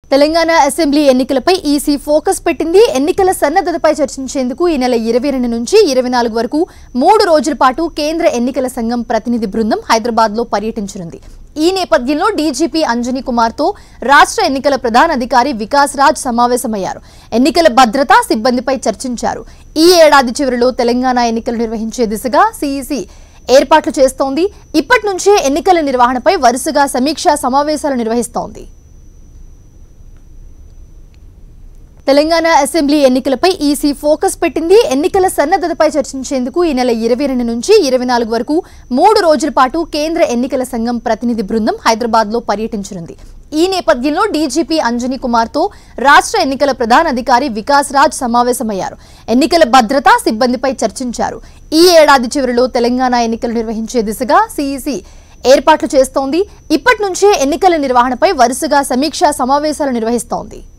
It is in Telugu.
తెలంగాణ అసెంబ్లీ ఎన్నికలపై ఈసీ ఫోకస్ పెట్టింది ఎన్నికల సన్నద్ధతపై చర్చించేందుకు ఈ నెల ఇరవై రెండు నుంచి ఇరవై నాలుగు వరకు మూడు రోజుల పాటు కేంద్ర ఎన్నికల సంఘం ప్రతినిధి బృందం హైదరాబాద్ లో పర్యటించనుంది ఈ నేపథ్యంలో డీజీపీ అంజనీ కుమార్ తో రాష్ట్ర ఎన్నికల ప్రధాన అధికారి వికాస్ రాజ్ సమావేశమయ్యారు ఎన్నికల భద్రత సిబ్బందిపై చర్చించారు ఈ ఏడాది చివరిలో తెలంగాణ ఎన్నికలు నిర్వహించే దిశగా సీఈసీ ఏర్పాట్లు చేస్తోంది ఇప్పటి నుంచే ఎన్నికల నిర్వహణపై వరుసగా సమీక్షా సమావేశాలు నిర్వహిస్తోంది తెలంగాణ అసెంబ్లీ ఎన్నికలపై ఈసీ ఫోకస్ పెట్టింది ఎన్నికల సన్నద్ధతపై చర్చించేందుకు ఈ నెల ఇరవై రెండు నుంచి ఇరవై నాలుగు వరకు మూడు రోజుల పాటు కేంద్ర ఎన్నికల సంఘం ప్రతినిధి బృందం హైదరాబాద్ లో పర్యటించనుంది ఈ నేపథ్యంలో డీజీపీ అంజనీ కుమార్ తో రాష్ట్ర ఎన్నికల ప్రధాన అధికారి వికాస్ రాజ్ సమావేశమయ్యారు ఎన్నికల భద్రత సిబ్బందిపై చర్చించారు ఈ ఏడాది చివరిలో తెలంగాణ ఎన్నికలు నిర్వహించే దిశగా సీఈసీ ఏర్పాట్లు చేస్తోంది ఇప్పటి నుంచే ఎన్నికల నిర్వహణపై వరుసగా సమీక్షా సమావేశాలు నిర్వహిస్తోంది